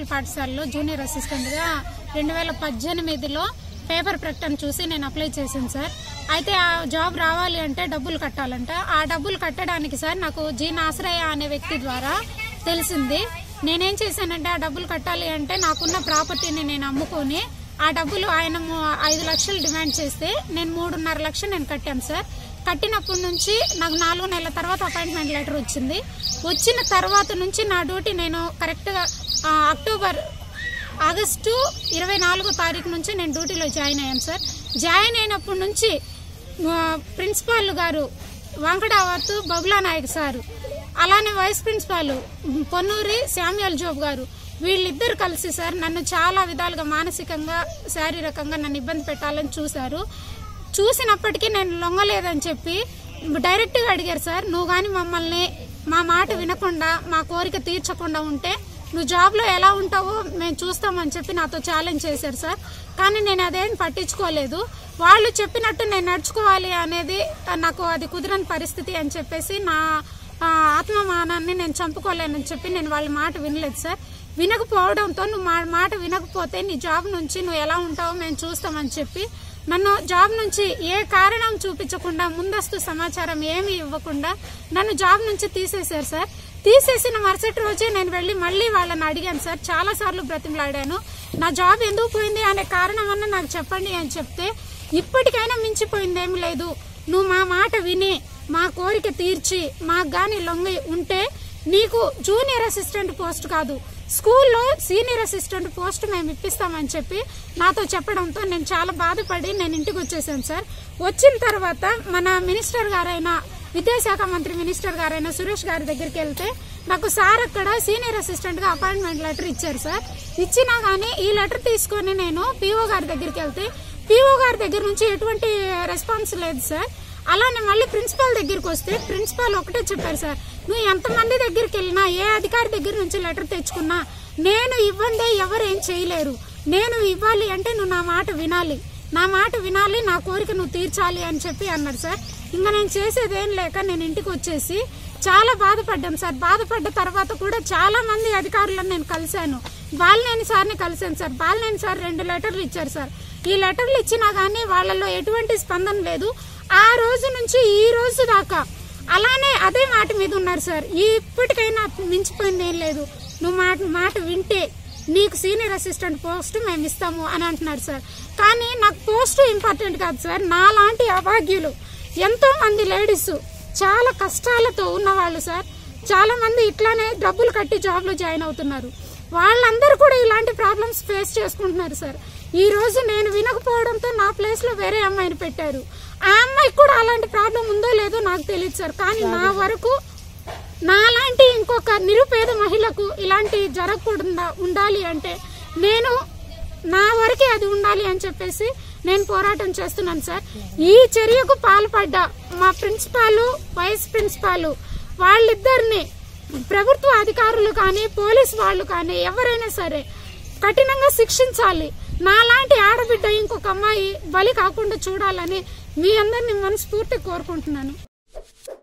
junior పాఠశాలలో junior అసిస్టెంట్గా రెండు వేల పద్దెనిమిదిలో పేపర్ ప్రకటన చూసి నేను అప్లై చేశాను సార్ అయితే ఆ జాబ్ రావాలి అంటే డబ్బులు కట్టాలంట ఆ డబ్బులు కట్టడానికి సార్ నాకు జీ నాసరయ్య అనే వ్యక్తి ద్వారా తెలిసింది నేనేం చేశానంటే ఆ డబ్బులు కట్టాలి అంటే నాకున్న ప్రాపర్టీని నేను అమ్ముకొని ఆ డబ్బులు ఆయన ము- ఐదు లక్షలు డిమాండ్ చేస్తే నేను మూడున్నర లక్షలు నేను కట్టాను సార్ కట్టినప్పటి నుంచి నాకు నాలుగు నెలల తర్వాత అపాయింట్మెంట్ లెటర్ వచ్చింది వచ్చిన తర్వాత నుంచి నా డ్యూటీ నేను కరెక్ట్గా ఆ, అక్టోబర్ ఆగస్టు ఇరవై నాలుగో తారీఖు నుంచి నేను డ్యూటీలో జాయిన్ అయ్యాను సార్ జాయిన్ అయినప్పటి నుంచి ఆ, ప్రిన్సిపాల్ గారు వెంకటావత్ బబులా నాయక్ సారు అలానే vice principal Ponnuri Samuel Job garu వీళ్ళిద్దరు కలిసి సార్ నన్ను చాలా విధాలుగా మానసికంగా శారీరకంగా నన్ను ఇబ్బంది పెట్టాలని చూశారు చూసినప్పటికీ నేను లొంగలేదని చెప్పి డైరెక్ట్గా అడిగారు సార్ నువ్వు కానీ మమ్మల్ని మా మాట వినకుండా మా కోరిక తీర్చకుండా ఉంటే నువ్వు జాబ్లో ఎలా ఉంటావో మేము చూస్తామని చెప్పి నాతో ఛాలెంజ్ చేశారు సార్ కానీ నేను అదేం పట్టించుకోలేదు వాళ్ళు చెప్పినట్టు నేను నడుచుకోవాలి అనేది ఆ, నాకు అది కుదరని పరిస్థితి అని చెప్పేసి నా ఆ, ఆత్మమానాన్ని నేను చంపుకోలేనని చెప్పి నేను వాళ్ళ మాట వినలేదు సార్ వినకపోవడంతో నువ్వు మా మాట వినకపోతే నీ జాబ్ నుంచి నువ్వు ఎలా ఉంటావో మేము చూస్తామని చెప్పి నన్ను జాబ్ నుంచి ఏ కారణం చూపించకుండా ముందస్తు సమాచారం ఏమీ ఇవ్వకుండా నన్ను జాబ్ నుంచి తీసేశారు సార్ తీసేసిన మరుసటి రోజే నేను వెళ్ళి మళ్ళీ వాళ్ళని అడిగాను సార్ చాలా సార్లు బ్రతిమలాడాను నా జాబ్ ఎందుకు పోయింది అనే కారణం అన్న నాకు చెప్పండి అని చెప్తే ఇప్పటికైనా మించిపోయింది ఏమి లేదు నువ్వు మా మాట విని మా కోరిక తీర్చి మాకు గాని లొంగి ఉంటే నీకు జూనియర్ అసిస్టెంట్ పోస్ట్ కాదు స్కూల్లో సీనియర్ అసిస్టెంట్ పోస్ట్ మేము ఇప్పిస్తామని చెప్పి నాతో చెప్పడంతో నేను చాలా బాధపడి నేను ఇంటికి వచ్చేసాను సార్ వచ్చిన తర్వాత మన మినిస్టర్ గారైన విద్యాశాఖ మంత్రి మినిస్టర్ గారైన సురేష్ గారి దగ్గరికి వెళ్తే నాకు సార్ అక్కడ సీనియర్ అసిస్టెంట్ గా అపాయింట్మెంట్ లెటర్ ఇచ్చారు సార్ ఇచ్చినా గానీ ఈ లెటర్ తీసుకొని నేను పీఓ గారి దగ్గరికి వెళ్తే పీఓ గారి దగ్గర నుంచి ఎటువంటి రెస్పాన్స్ లేదు సార్ అలానే మళ్ళీ ప్రిన్సిపాల్ దగ్గరికి వస్తే ప్రిన్సిపాల్ ఒకటే చెప్పారు సార్ నువ్వు ఎంతమంది దగ్గరికి వెళ్ళినా ఏ అధికారి దగ్గర నుంచి లెటర్ తెచ్చుకున్నా నేను ఇవ్వందే ఎవరు ఏం చేయలేరు నేను ఇవ్వాలి అంటే నువ్వు నా మాట వినాలి నా మాట వినాలి నా కోరిక నువ్వు తీర్చాలి అని చెప్పి అన్నాడు సార్ ఇంకా నేను చేసేదేం లేక నేను ఇంటికి వచ్చేసి చాలా బాధపడ్డాను సార్ బాధపడ్డ తర్వాత కూడా చాలా మంది అధికారులను నేను కలిశాను బాలినేని సార్ని కలిశాను సార్ బాలినేని సార్ రెండు లెటర్లు ఇచ్చారు సార్ ఈ లెటర్లు ఇచ్చినా గానీ వాళ్ళలో ఎటువంటి స్పందన లేదు ఆ రోజు నుంచి ఈ రోజు దాకా అలానే అదే మాట మీద ఉన్నారు సార్ ఇప్పటికైనా మించిపోయింది ఏం లేదు నువ్వు మాట మాట వింటే నీకు సీనియర్ అసిస్టెంట్ పోస్ట్ మేము ఇస్తాము అని అంటున్నారు సార్ కానీ నాకు పోస్ట్ ఇంపార్టెంట్ కాదు సార్ నాలాంటి అభాగ్యులు ఎంతో మంది లేడీస్ చాలా కష్టాలతో ఉన్నవాళ్ళు సార్ చాలా మంది ఇట్లానే డబ్బులు కట్టి జాబ్ లో జాయిన్ అవుతున్నారు వాళ్ళందరూ కూడా ఇలాంటి ప్రాబ్లమ్స్ ఫేస్ చేసుకుంటున్నారు సార్ ఈ రోజు నేను వినకపోవడంతో నా ప్లేస్ లో వేరే అమ్మాయిని పెట్టారు ఆ అమ్మాయికి కూడా అలాంటి ప్రాబ్లం ఉందో లేదో నాకు తెలియదు సార్ కానీ నా వరకు నాలాంటి ఇంకొక నిరుపేద మహిళకు ఇలాంటి జరగకుండా ఉండాలి అంటే నేను నా వరకే అది ఉండాలి అని చెప్పేసి నేను పోరాటం చేస్తున్నాను సార్ ఈ చర్యకు పాల్పడ్డ మా ప్రిన్సిపాల్ వైస్ ప్రిన్సిపాల్ వాళ్ళిద్దరిని ప్రభుత్వ అధికారులు కానీ పోలీస్ వాళ్ళు కానీ ఎవరైనా సరే కఠినంగా శిక్షించాలి నాలాంటి ఆడబిడ్డ ఇంకొక అమ్మాయి బలి కాకుండా చూడాలని మీ అందరిని మనస్ఫూర్తి కోరుకుంటున్నాను